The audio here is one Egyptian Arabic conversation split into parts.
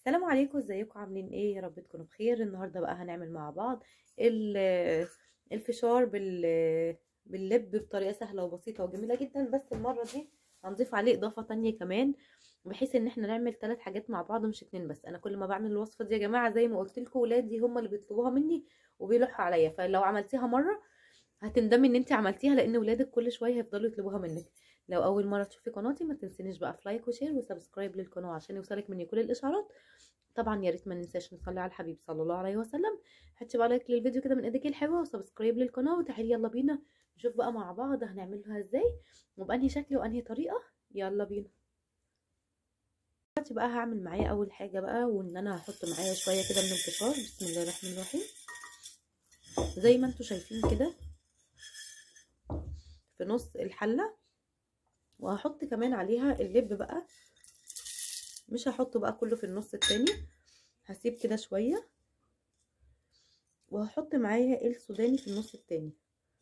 السلام عليكم ازيكم عاملين ايه يا رب تكونوا بخير النهارده بقى هنعمل مع بعض ال- الفشار بال باللب بطريقه سهله وبسيطه وجميله جدا بس المره دي هنضيف عليه اضافه تانية كمان بحيث ان احنا نعمل ثلاث حاجات مع بعض مش اتنين بس انا كل ما بعمل الوصفه دي يا جماعه زي ما قلت لكم ولادي هم اللي بيطلبوها مني وبيلحوا عليا فلو عملتيها مره هتندمي ان انت عملتيها لان ولادك كل شويه هيفضلوا يطلبوها منك لو اول مره تشوفي قناتي ما تنسينيش بقى في لايك وشير وسبسكرايب للقناه عشان يوصلك مني كل الاشعارات طبعا يا ريت ما ننساش نصلي على الحبيب صلى الله عليه وسلم حطي بقى لايك للفيديو كده من ايديك الحلوه وسبسكرايب للقناه وتعالي يلا بينا نشوف بقى مع بعض هنعملها ازاي وبانهي شكل وانهي طريقه يلا بينا دلوقتي بقى هعمل معايا اول حاجه بقى وان انا هحط معايا شويه كده من الفشار بسم الله الرحمن الرحيم زي ما انتم شايفين كده في نص الحله وهحط كمان عليها اللب بقى مش هحطه بقى كله في النص التاني هسيب كده شويه وهحط معايا السوداني في النص التاني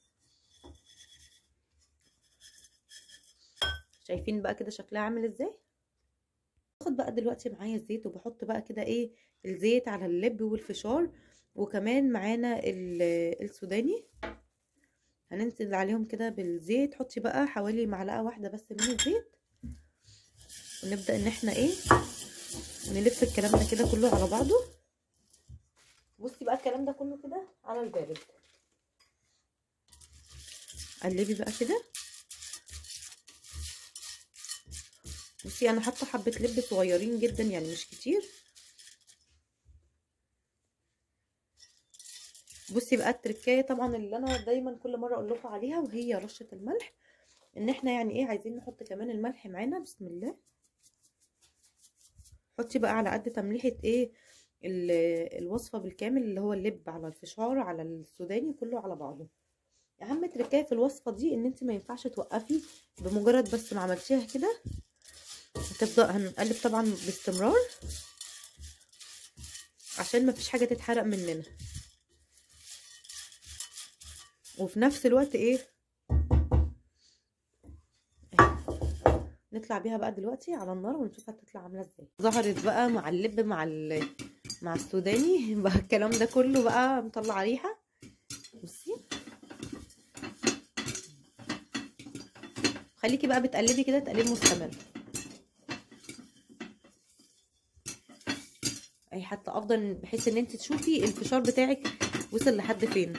شايفين بقى كده شكلها عامل ازاي باخد بقى دلوقتي معايا الزيت وبحط بقى كده ايه الزيت على اللب والفشار وكمان معانا السوداني هننزل عليهم كده بالزيت حطي بقى حوالي معلقه واحده بس من الزيت ونبدا ان احنا ايه نلف الكلام ده كده كله على بعضه بصي بقى الكلام ده كله كده على البارد قلبي بقى كده بصي انا حاطه حبه لب صغيرين جدا يعني مش كتير بصي بقى التركايه طبعا اللي انا دايما كل مره اقول لكم عليها وهي رشه الملح ان احنا يعني ايه عايزين نحط كمان الملح معانا بسم الله حطي بقى على قد تمليحه ايه الوصفه بالكامل اللي هو اللب على الفشار على السوداني كله على بعضه اهم تركايه في الوصفه دي ان انت ما ينفعش توقفي بمجرد بس ما عملتيها كده هتبدا هنقلب طبعا باستمرار عشان ما فيش حاجه تتحرق مننا وفي نفس الوقت ايه نطلع بيها بقى دلوقتي على النار ونشوف هتطلع عامله ازاي ظهرت بقى مع اللب مع ال... مع السوداني بقى الكلام ده كله بقى مطلع ريحه بصي خليكي بقى بتقلبي كده تقليب مستمر اي حتى افضل بحيث ان انت تشوفي الفشار بتاعك وصل لحد فين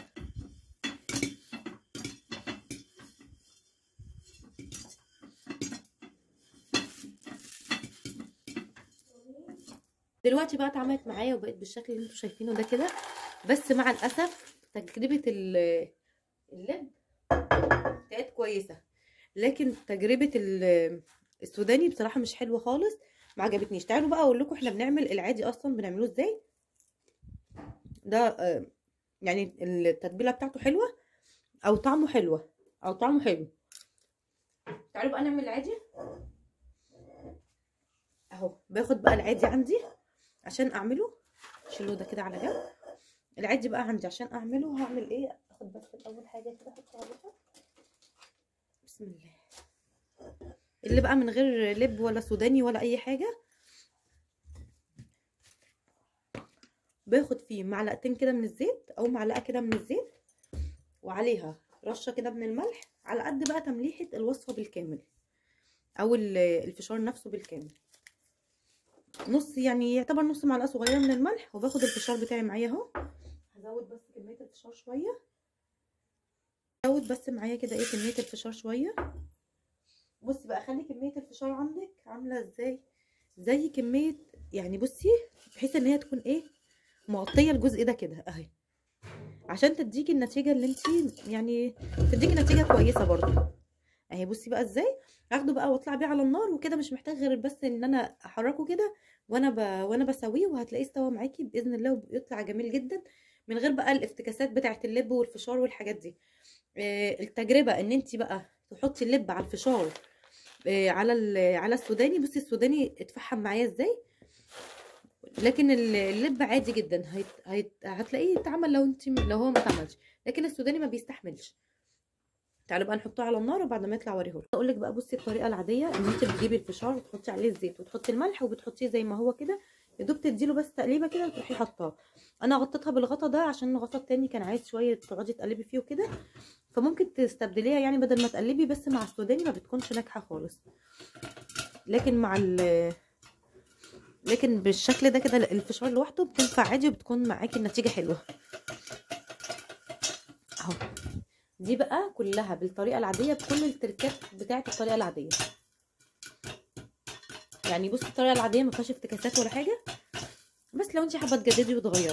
دلوقتي بقى اتعملت معايا وبقت بالشكل اللي انتوا شايفينه ده كده بس مع الاسف تجربه اللب كانت كويسه لكن تجربه السوداني بصراحه مش حلوه خالص ما عجبتنيش تعالوا بقى اقول لكم احنا بنعمل العادي اصلا بنعمله ازاي ده يعني التتبيله بتاعته حلوه او طعمه حلوه او طعمه حلو تعالوا بقى نعمل العادي اهو باخد بقى العادي عندي عشان اعمله شيلوا ده كده على جنب العادي بقى عندي عشان اعمله هعمل ايه اخد بس اول حاجه كده احط عليها بسم الله اللي بقى من غير لب ولا سوداني ولا اي حاجه باخد فيه معلقتين كده من الزيت او معلقه كده من الزيت وعليها رشه كده من الملح على قد بقى تمليحه الوصفه بالكامل او الفشار نفسه بالكامل نص يعني يعتبر نص معلقه صغيره من الملح وباخد الفشار بتاعي معايا اهو هزود بس كميه الفشار شويه هزود بس معايا كده ايه كميه الفشار شويه بصي بقى خلي كميه الفشار عندك عامله ازاي زي كميه يعني بصي بحيث ان هي تكون ايه مغطيه الجزء ده كده اهي عشان تديكي النتيجه اللي انت يعني تديكي نتيجه كويسه برضو اهي بصي بقى ازاي اخده بقى واطلع بيه على النار وكده مش محتاج غير بس ان انا احركه كده وانا ب... وانا بسويه وهتلاقيه استوى معاكي باذن الله وبيطلع جميل جدا من غير بقى الافتكاسات بتاعه اللب والفشار والحاجات دي آه التجربه ان انت بقى تحطي اللب على الفشار آه على على السوداني بصي السوداني اتفحم معايا ازاي لكن اللب عادي جدا هيت... هيت... هتلاقيه اتعمل لو انت لو هو ما اتعملش لكن السوداني ما بيستحملش تعالوا بقى نحطه على النار وبعد ما يطلع اوريه لكم اقول لك بقى بصي الطريقه العاديه ان انت بتجيبي الفشار وتحطي عليه الزيت وتحطي الملح وبتحطيه زي ما هو كده يا دوب تديله بس تقليبه كده وتروحي حطاه انا غطيتها بالغطا ده عشان الغطا التاني كان عايز شويه تقعدي تقلبي فيه وكده فممكن تستبدليها يعني بدل ما تقلبي بس مع السوداني ما بتكونش ناجحه خالص لكن مع ال لكن بالشكل ده كده الفشار لوحده بتنفع عادي وبتكون معاكي النتيجه حلوه اهو دي بقى كلها بالطريقه العاديه بكل التركات بتاعه الطريقه العاديه يعني بصي الطريقه العاديه ما فيهاش افتكاسات ولا حاجه بس لو انت حابه تجددي وتغيري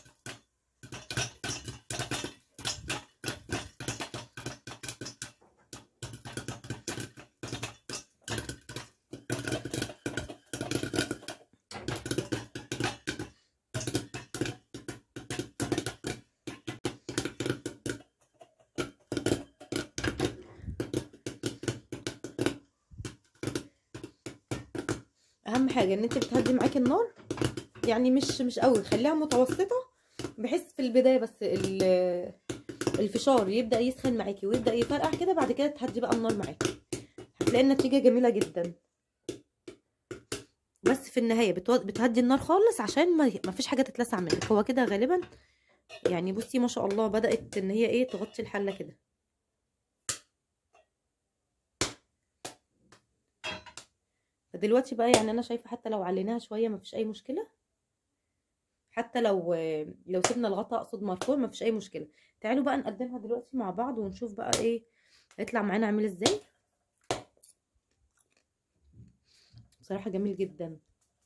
اهم حاجه ان انت بتهدي معاكي النار يعني مش مش قوي خليها متوسطه بحيث في البدايه بس الفشار يبدا يسخن معاكي ويبدا يفرقع كده بعد كده تهدي بقى النار معاكي هتلاقي النتيجه جميله جدا بس في النهايه بتهدي النار خالص عشان ما فيش حاجه تتلسع منك هو كده غالبا يعني بصي ما شاء الله بدات ان هي ايه تغطي الحله كده فدلوقتي بقى يعني انا شايفه حتى لو عليناها شويه مفيش اي مشكله حتى لو لو سيبنا الغطا اقصد مرفوع مفيش اي مشكله تعالوا بقى نقدمها دلوقتي مع بعض ونشوف بقى ايه هيطلع معانا عامل ازاي بصراحه جميل جدا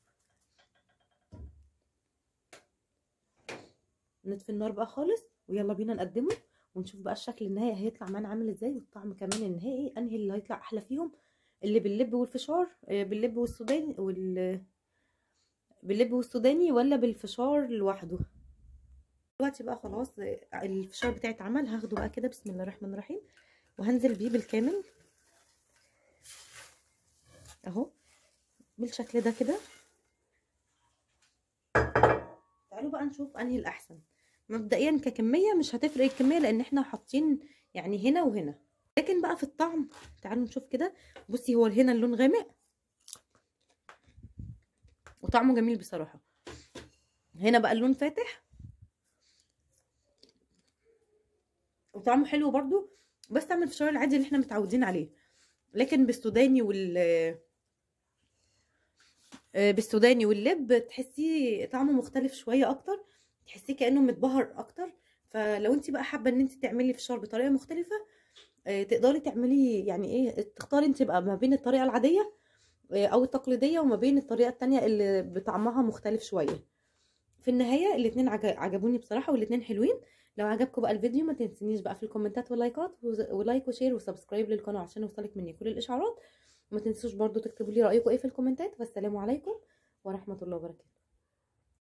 نطفي النار بقى خالص ويلا بينا نقدمه ونشوف بقى الشكل النهائي هيطلع معانا عامل ازاي والطعم كمان النهائي انهي اللي هيطلع احلى فيهم اللي باللب والفشار باللب والسوداني وال باللب والسوداني ولا بالفشار لوحده دلوقتي بقى خلاص الفشار بتاعي اتعمل هاخده بقى كده بسم الله الرحمن الرحيم وهنزل بيه بالكامل اهو بالشكل ده كده تعالوا بقى نشوف انهي الاحسن مبدئيا ككميه مش هتفرق الكميه لان احنا حاطين يعني هنا وهنا لكن بقى في الطعم تعالوا نشوف كده بصي هو هنا اللون غامق وطعمه جميل بصراحه هنا بقى اللون فاتح وطعمه حلو برضو بس تعمل الفشار العادي اللي احنا متعودين عليه لكن بالسوداني وال بالسوداني واللب تحسيه طعمه مختلف شويه اكتر تحسيه كانه متبهر اكتر فلو انت بقى حابه ان انت تعملي فشار بطريقه مختلفه تقدري تعملي يعني ايه تختاري انت بقى ما بين الطريقه العاديه او التقليديه وما بين الطريقه التانية اللي بطعمها مختلف شويه في النهايه الاتنين عجبوني بصراحه والاتنين حلوين لو عجبكم بقى الفيديو ما تنسونيش بقى في الكومنتات واللايكات ولايك وشير وسبسكرايب للقناه عشان يوصلك مني كل الاشعارات وما تنسوش برضو تكتبوا لي رايكم ايه في الكومنتات والسلام عليكم ورحمه الله وبركاته